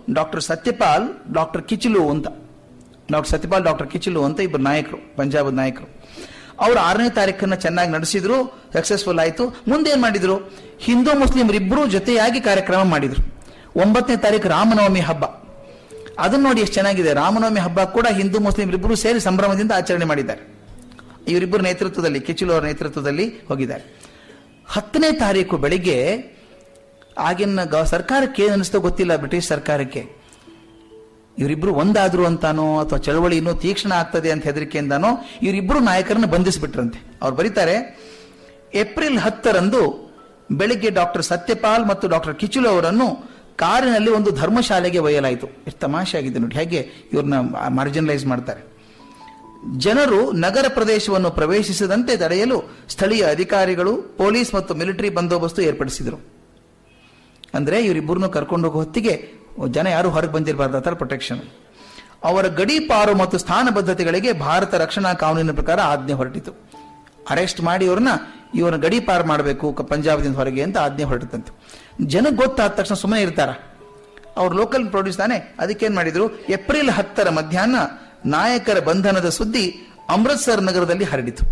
doctor Satyapal doctor ಕಿಚಿಲು ಅಂತ doctor Satyapal doctor ಕಿಚಿಲು ಅಂತ ಇಬ್ಬರು ನಾಯಕರು ಪಂಜಾಬ್ ನಾಯಕರು ಅವರು ಆರನೇ ತಾರೀಕನ್ನ ಚೆನ್ನಾಗಿ ನಡೆಸಿದ್ರು ಸಕ್ಸಸ್ಫುಲ್ ಆಯಿತು ಮುಂದೆ ಏನ್ ಮಾಡಿದ್ರು ಹಿಂದೂ ಮುಸ್ಲಿಮರಿಬ್ಬರು ಜೊತೆಯಾಗಿ ಕಾರ್ಯಕ್ರಮ ಮಾಡಿದ್ರು ಒಂಬತ್ತನೇ ತಾರೀಕು ರಾಮನವಮಿ ಹಬ್ಬ ಅದನ್ನ ನೋಡಿ ಎಷ್ಟು ಚೆನ್ನಾಗಿದೆ ರಾಮನವಮಿ ಹಬ್ಬ ಕೂಡ ಹಿಂದೂ ಮುಸ್ಲಿಮರಿಬ್ಬರು ಸೇರಿ ಸಂಭ್ರಮದಿಂದ ಆಚರಣೆ ಮಾಡಿದ್ದಾರೆ ಇವರಿಬ್ಬರು ನೇತೃತ್ವದಲ್ಲಿ ಕಿಚಿಲು ಅವರ ನೇತೃತ್ವದಲ್ಲಿ ಹೋಗಿದ್ದಾರೆ ಹತ್ತನೇ ತಾರೀಕು ಬೆಳಿಗ್ಗೆ ಆಗಿನ ಗ- ಸರ್ಕಾರಕ್ಕೆ ಏನು ಅನಿಸ್ತೋ ಗೊತ್ತಿಲ್ಲ ಬ್ರಿಟಿಷ್ ಸರ್ಕಾರಕ್ಕೆ ಇವರಿಬ್ರು ಒಂದಾದ್ರು ಅಂತಾನೋ ಅಥವಾ ಚಳವಳಿ ಇನ್ನೂ ತೀಕ್ಷ್ಣ ಆಗ್ತದೆ ಅಂತ ಹೆದರಿಕೆಯಿಂದಾನೋ ಇವರಿಬ್ರು ನಾಯಕರನ್ನ ಬಂಧಿಸಿಬಿಟ್ರಂತೆ ಅವ್ರು ಬರೀತಾರೆ ಏಪ್ರಿಲ್ ಹತ್ತರಂದು ಬೆಳಿಗ್ಗೆ ಡಾಕ್ಟರ್ ಸತ್ಯಪಾಲ್ ಮತ್ತು ಡಾಕ್ಟರ್ ಕಿಚುಲು ಅವರನ್ನು ಕಾರಿನಲ್ಲಿ ಒಂದು ಧರ್ಮಶಾಲೆಗೆ ಒಯ್ಯಲಾಯಿತು ಎಷ್ಟು ತಮಾಷೆ ಆಗಿದೆ ನೋಡಿ ಹೇಗೆ ಇವ್ರನ್ನ ಮಾರ್ಜಿನಲೈಸ್ ಮಾಡ್ತಾರೆ ಜನರು ನಗರ ಪ್ರದೇಶವನ್ನು ಪ್ರವೇಶಿಸದಂತೆ ತಡೆಯಲು ಸ್ಥಳೀಯ ಅಧಿಕಾರಿಗಳು ಪೊಲೀಸ್ ಮತ್ತು ಮಿಲಿಟರಿ ಬಂದೋಬಸ್ತು ಏರ್ಪಡಿಸಿದರು ಅಂದ್ರೆ ಇವರಿಬ್ಬರನ್ನು ಕರ್ಕೊಂಡು ಹೋಗೋ ಹೊತ್ತಿಗೆ ಜನ ಯಾರು ಹೊರಗೆ ಬಂದಿರಬಾರ್ದು ಆ ಥರ ಪ್ರೊಟೆಕ್ಷನ್ ಅವರ ಗಡೀಪಾರು ಮತ್ತು ಸ್ಥಾನಬದ್ಧತೆಗಳಿಗೆ ಭಾರತ ರಕ್ಷಣಾ ಕಾನೂನಿನ ಪ್ರಕಾರ ಆಜ್ಞೆ ಹೊರಟಿತು ಅರೆಸ್ಟ್ ಮಾಡಿ ಇವ್ರನ್ನ ಇವ್ರನ್ನ ಗಡೀಪಾರು ಮಾಡಬೇಕು ಪಂಜಾಬದಿಂದ ಹೊರಗೆ ಅಂತ ಆಜ್ಞೆ ಹೊರಟಿತಂತೆ ಜನಕ್ಕೆ ಗೊತ್ತಾದ ತಕ್ಷಣ ಸುಮ್ಮನೆ ಇರ್ತಾರ ಅವ್ರು ಲೋಕಲ್ ಪ್ರೊಡ್ಯೂಸ್ ತಾನೆ ಅದಕ್ಕೇನ್ ಮಾಡಿದ್ರು ಏಪ್ರಿಲ್ ಹತ್ತರ ಮಧ್ಯಾಹ್ನ ನಾಯಕರ ಬಂಧನದ ಸುದ್ದಿ ಅಮೃತ್ಸರ್ ನಗರದಲ್ಲಿ ಹರಡಿತು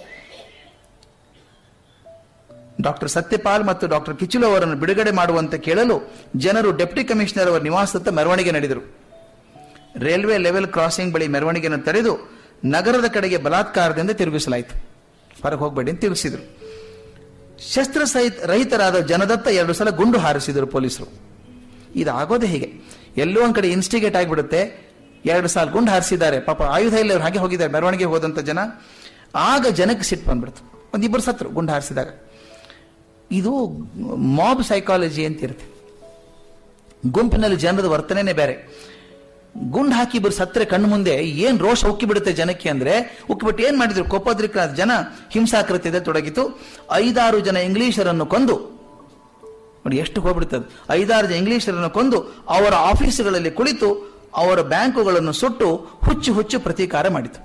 ಡಾಕ್ಟರ್ ಸತ್ಯಪಾಲ್ ಮತ್ತು ಡಾಕ್ಟರ್ ಕಿಚುಲು ಅವರನ್ನು ಬಿಡುಗಡೆ ಮಾಡುವಂತೆ ಕೇಳಲು ಜನರು ಡೆಪ್ಟಿ ಕಮಿಷನರ್ ಅವರ ನಿವಾಸದತ್ತ ಮೆರವಣಿಗೆ ನಡೆದರು ರೈಲ್ವೆ ಲೆವೆಲ್ ಕ್ರಾಸಿಂಗ್ ಬಳಿ ಮೆರವಣಿಗೆಯನ್ನು ತಡೆದು ನಗರದ ಕಡೆಗೆ ಬಲಾತ್ಕಾರದಿಂದ ತಿರುಗಿಸಲಾಯಿತು ಹೊರಗೆ ಹೋಗಬೇಡಿ ಅಂತ ತಿರುಗಿಸಿದ್ರು ಶಸ್ತ್ರ ಸಹಿತ ರಹಿತರಾದ ಜನದತ್ತ ಎರಡು ಸಲ ಗುಂಡು ಹಾರಿಸಿದರು ಪೊಲೀಸರು ಇದಾಗೋದೇ ಹೀಗೆ ಎಲ್ಲೋ ಒಂದ್ ಕಡೆ ಇನ್ಸ್ಟಿಗೇಟ್ ಆಗಿಬಿಡುತ್ತೆ ಎರಡು ಸಾಲ ಗುಂಡು ಹಾರಿಸಿದ್ದಾರೆ ಪಾಪ ಆಯುಧ ಇಲ್ಲ ಅವ್ರು ಹಾಗೆ ಹೋಗಿದ್ದಾರೆ ಮೆರವಣಿಗೆ ಹೋದಂತ ಜನ ಆಗ ಜನಕ್ಕೆ ಸಿಟ್ಟು ಬಂದ್ಬಿಡ್ತು ಒಂದಿಬ್ಬರು ಸತ್ರು ಗುಂಡು ಹಾರಿಸಿದಾಗ ಇದು ಮಾಬ್ ಸೈಕಾಲಜಿ ಅಂತ ಇರುತ್ತೆ ಗುಂಪಿನಲ್ಲಿ ಜನರದ ವರ್ತನೆನೇ ಬೇರೆ ಗುಂಡು ಹಾಕಿ ಇಬ್ಬರು ಸತ್ತರೆ ಕಣ್ಣು ಮುಂದೆ ಏನ್ ರೋಷ ಉಕ್ಕಿ ಬಿಡುತ್ತೆ ಜನಕ್ಕೆ ಅಂದ್ರೆ ಉಕ್ಕಿಬಿಟ್ಟು ಏನ್ ಮಾಡಿದ್ರು ಕೋಪೋದ್ರಿಕ್ತ ಜನ ಹಿಂಸಾಕೃತ್ಯದ ತೊಡಗಿತು ಐದಾರು ಜನ ಇಂಗ್ಲಿಷರನ್ನು ಕೊಂದು ನೋಡಿ ಎಷ್ಟು ಹೋಗ್ಬಿಡ್ತದೆ ಐದಾರು ಜನ ಇಂಗ್ಲಿಷರನ್ನು ಕೊಂದು ಅವರ ಆಫೀಸುಗಳಲ್ಲಿ ಕುಳಿತು ಅವರ ಬ್ಯಾಂಕುಗಳನ್ನು ಸುಟ್ಟು ಹುಚ್ಚು ಹುಚ್ಚು ಪ್ರತೀಕಾರ ಮಾಡಿತು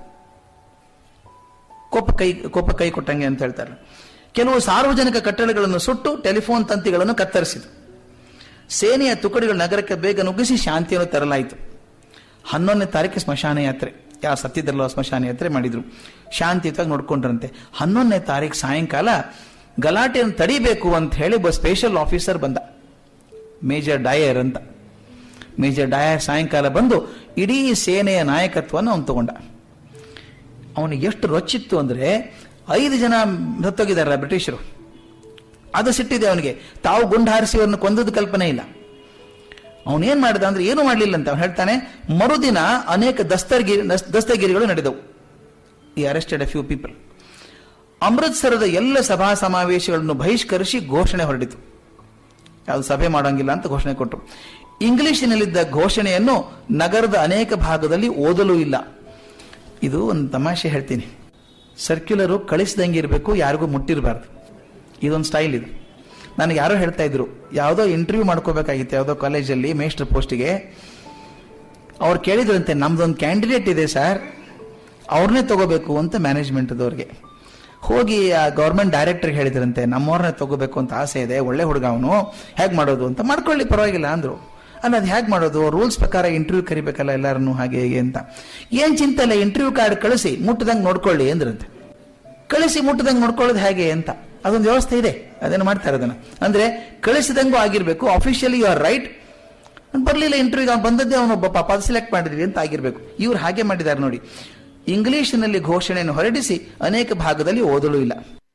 ಕೋಪ ಕೈ ಕೋಪ ಕೈ ಕೊಟ್ಟಂಗೆ ಅಂತ ಹೇಳ್ತಾರೆ ಕೆಲವು ಸಾರ್ವಜನಿಕ ಕಟ್ಟಡಗಳನ್ನು ಸುಟ್ಟು ಟೆಲಿಫೋನ್ ತಂತಿಗಳನ್ನು ಕತ್ತರಿಸಿತು ಸೇನೆಯ ತುಕಡಿಗಳು ನಗರಕ್ಕೆ ಬೇಗ ನುಗ್ಗಿಸಿ ಶಾಂತಿಯನ್ನು ತರಲಾಯಿತು ಹನ್ನೊಂದನೇ ತಾರೀಕು ಸ್ಮಶಾನ ಯಾತ್ರೆ ಯಾರು ಸತ್ತಿದ್ರಲ್ಲ ಸ್ಮಶಾನ ಯಾತ್ರೆ ಮಾಡಿದ್ರು ಶಾಂತಿಯುತವಾಗಿ ನೋಡ್ಕೊಂಡ್ರಂತೆ ಹನ್ನೊಂದನೇ ತಾರೀಕು ಸಾಯಂಕಾಲ ಗಲಾಟೆಯನ್ನು ತಡಿಬೇಕು ಅಂತ ಹೇಳಿ ಒಬ್ಬ ಸ್ಪೆಷಲ್ ಆಫೀಸರ್ ಬಂದ ಮೇಜರ್ ಡಯರ್ ಅಂತ ಮೇಜರ್ ಡಯರ್ ಸಾಯಂಕಾಲ ಬಂದು ಇಡೀ ಸೇನೆಯ ನಾಯಕತ್ವವನ್ನು ಅವನು ತಗೊಂಡ ಅವನಿಗೆ ಎಷ್ಟು ರೊಚ್ಚಿತ್ತು ಅಂದ್ರೆ ಐದು ಜನ ಸತ್ತೋಗಿದಾರಲ್ಲ ಬ್ರಿಟಿಷರು ಅದು ಸಿಟ್ಟಿದೆ ಅವನಿಗೆ ತಾವು ಗುಂಡು ಹಾರಿಸಿ ಅವ್ರನ್ನ ಕೊಂದದ್ದು ಕಲ್ಪನೆ ಇಲ್ಲ ಅವನೇನ್ ಮಾಡಿದ ಅಂದ್ರೆ ಏನು ಮಾಡಲಿಲ್ಲ ಅಂತ ಅವ್ನು ಹೇಳ್ತಾನೆ ಮರುದಿನ ಅನೇಕ ದಸ್ತಗಿರಿ ದಸ್ತಗಿರಿಗಳು ನಡೆದವು ಈ ಅರೆಸ್ಟೆಡ್ ಎ ಫ್ಯೂ ಪೀಪಲ್ ಅಮೃತ್ಸರದ ಎಲ್ಲ ಸಭಾ ಸಮಾವೇಶಗಳನ್ನು ಬಹಿಷ್ಕರಿಸಿ ಘೋಷಣೆ ಹೊರಡಿತು ಯಾವುದು ಸಭೆ ಮಾಡೋಂಗಿಲ್ಲ ಅಂತ ಘೋಷಣೆ ಕೊಟ್ಟರು ಇಂಗ್ಲಿಷಿನಲ್ಲಿದ್ದ ಘೋಷಣೆಯನ್ನು ನಗರದ ಅನೇಕ ಭಾಗದಲ್ಲಿ ಓದಲೂ ಇಲ್ಲ ಇದು ಒಂದು ತಮಾಷೆ ಹೇಳ್ತೀನಿ ಸರ್ಕ್ಯುಲರು ಕಳಿಸ್ದಂಗೆ ಇರಬೇಕು ಯಾರಿಗೂ ಮುಟ್ಟಿರಬಾರ್ದು ಇದೊಂದು ಸ್ಟೈಲ್ ಇದು ನನಗೆ ಯಾರೋ ಹೇಳ್ತಾ ಇದ್ರು ಯಾವುದೋ ಇಂಟರ್ವ್ಯೂ ಮಾಡ್ಕೋಬೇಕಾಗಿತ್ತು ಯಾವುದೋ ಕಾಲೇಜಲ್ಲಿ ಮೇಸ್ಟರ್ ಪೋಸ್ಟಿಗೆ ಅವ್ರು ಕೇಳಿದ್ರಂತೆ ನಮ್ದೊಂದು ಕ್ಯಾಂಡಿಡೇಟ್ ಇದೆ ಸರ್ ಅವ್ರನ್ನೇ ತಗೋಬೇಕು ಅಂತ ಮ್ಯಾನೇಜ್ಮೆಂಟ್ದವ್ರಿಗೆ ಹೋಗಿ ಆ ಗೌರ್ಮೆಂಟ್ ಡೈರೆಕ್ಟರ್ಗೆ ಹೇಳಿದ್ರಂತೆ ನಮ್ಮವ್ರನ್ನೇ ತಗೋಬೇಕು ಅಂತ ಆಸೆ ಇದೆ ಒಳ್ಳೆ ಹುಡುಗ ಅವನು ಹೇಗೆ ಮಾಡೋದು ಅಂತ ಮಾಡ್ಕೊಳ್ಳಿ ಪರವಾಗಿಲ್ಲ ಅಂದ್ರು ಅಲ್ಲ ಅದು ಹೇಗೆ ಮಾಡೋದು ರೂಲ್ಸ್ ಪ್ರಕಾರ ಇಂಟರ್ವ್ಯೂ ಕರಿಬೇಕಲ್ಲ ಎಲ್ಲರನ್ನು ಹಾಗೆ ಹೇಗೆ ಅಂತ ಏನ್ ಚಿಂತೆ ಇಲ್ಲ ಇಂಟರ್ವ್ಯೂ ಕಾರ್ಡ್ ಕಳಿಸಿ ಮುಟ್ಟದಂಗೆ ನೋಡ್ಕೊಳ್ಳಿ ಅಂದ್ರಂತೆ ಕಳಿಸಿ ಮುಟ್ಟದಂಗೆ ನೋಡ್ಕೊಳ್ಳೋದು ಹೇಗೆ ಅಂತ ಅದೊಂದು ವ್ಯವಸ್ಥೆ ಇದೆ ಅದನ್ನು ಮಾಡ್ತಾರೆ ಅದನ್ನ ಅಂದ್ರೆ ಕಳಿಸಿದಂಗೂ ಆಗಿರ್ಬೇಕು ಅಫಿಷಿಯಲಿ ಯು ಆರ್ ರೈಟ್ ಬರ್ಲಿಲ್ಲ ಇಂಟರ್ವ್ಯೂ ಅವ್ನು ಬಂದದ್ದೇ ಅವನೊಬ್ಬ ಪಾಪ ಅದು ಸೆಲೆಕ್ಟ್ ಮಾಡಿದ್ವಿ ಅಂತ ಆಗಿರ್ಬೇಕು ಇವ್ರು ಹಾಗೆ ಮಾಡಿದ್ದಾರೆ ನೋಡಿ ಇಂಗ್ಲಿಷ್ನಲ್ಲಿ ಘೋಷಣೆಯನ್ನು ಹೊರಡಿಸಿ ಅನೇಕ ಭಾಗದಲ್ಲಿ ಓದಲು ಇಲ್ಲ